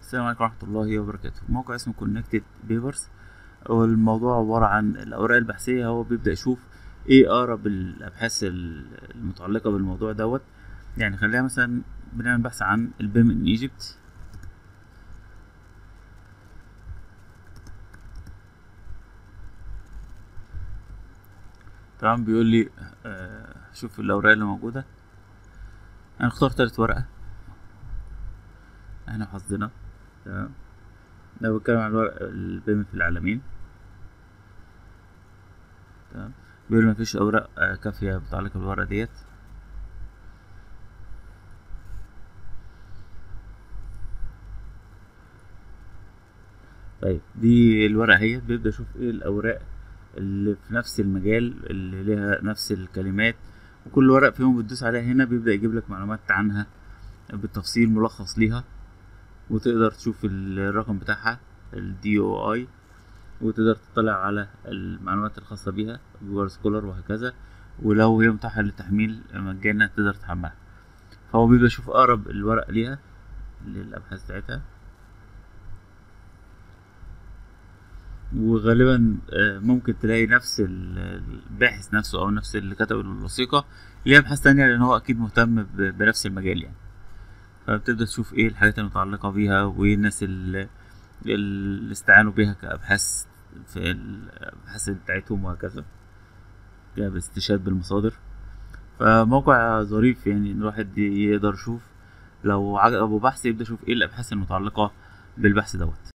السلام عليكم ورحمة الله وبركاته موقع اسمه كونكتد بيبرز والموضوع عبارة عن الأوراق البحثية هو بيبدأ يشوف ايه أقرب الأبحاث المتعلقة بالموضوع دوت يعني خلينا مثلا بنعمل بحث عن البيم ان ايجيبت تمام بيقول لي آه شوف الأوراق اللي موجودة هنختار تالت ورقة احنا حظنا تمام لو بتكلم عن الورق البيم في العالمين تمام بيقول مفيش أوراق آه، كافية متعلقة بالورقة ديت طيب دي الورقة اهيت بيبدأ يشوف ايه الأوراق اللي في نفس المجال اللي ليها نفس الكلمات وكل ورق فيهم بتدوس عليها هنا بيبدأ يجيب لك معلومات عنها بالتفصيل ملخص ليها وتقدر تشوف الرقم بتاعها الدي او اي وتقدر تطلع على المعلومات الخاصة بيها جوجل سكولر وهكذا ولو هي متاحة للتحميل مجانا تقدر تحملها فهو بيبدأ يشوف أقرب الورق ليها للأبحاث بتاعتها وغالبا آه، ممكن تلاقي نفس ال- الباحث نفسه او نفس اللي كتب الوثيقة ليه ابحاث تانية لان هو اكيد مهتم ب- بنفس المجال يعني فبتبدأ تشوف ايه الحاجات المتعلقة بيها وايه الناس اللي, اللي استعانوا بيها كابحاث في الابحاث بتاعتهم وهكذا يعني باستشهاد بالمصادر فموقع ظريف يعني ان الواحد يقدر يشوف لو عجبه بحث يبدأ يشوف ايه الابحاث المتعلقة بالبحث دوت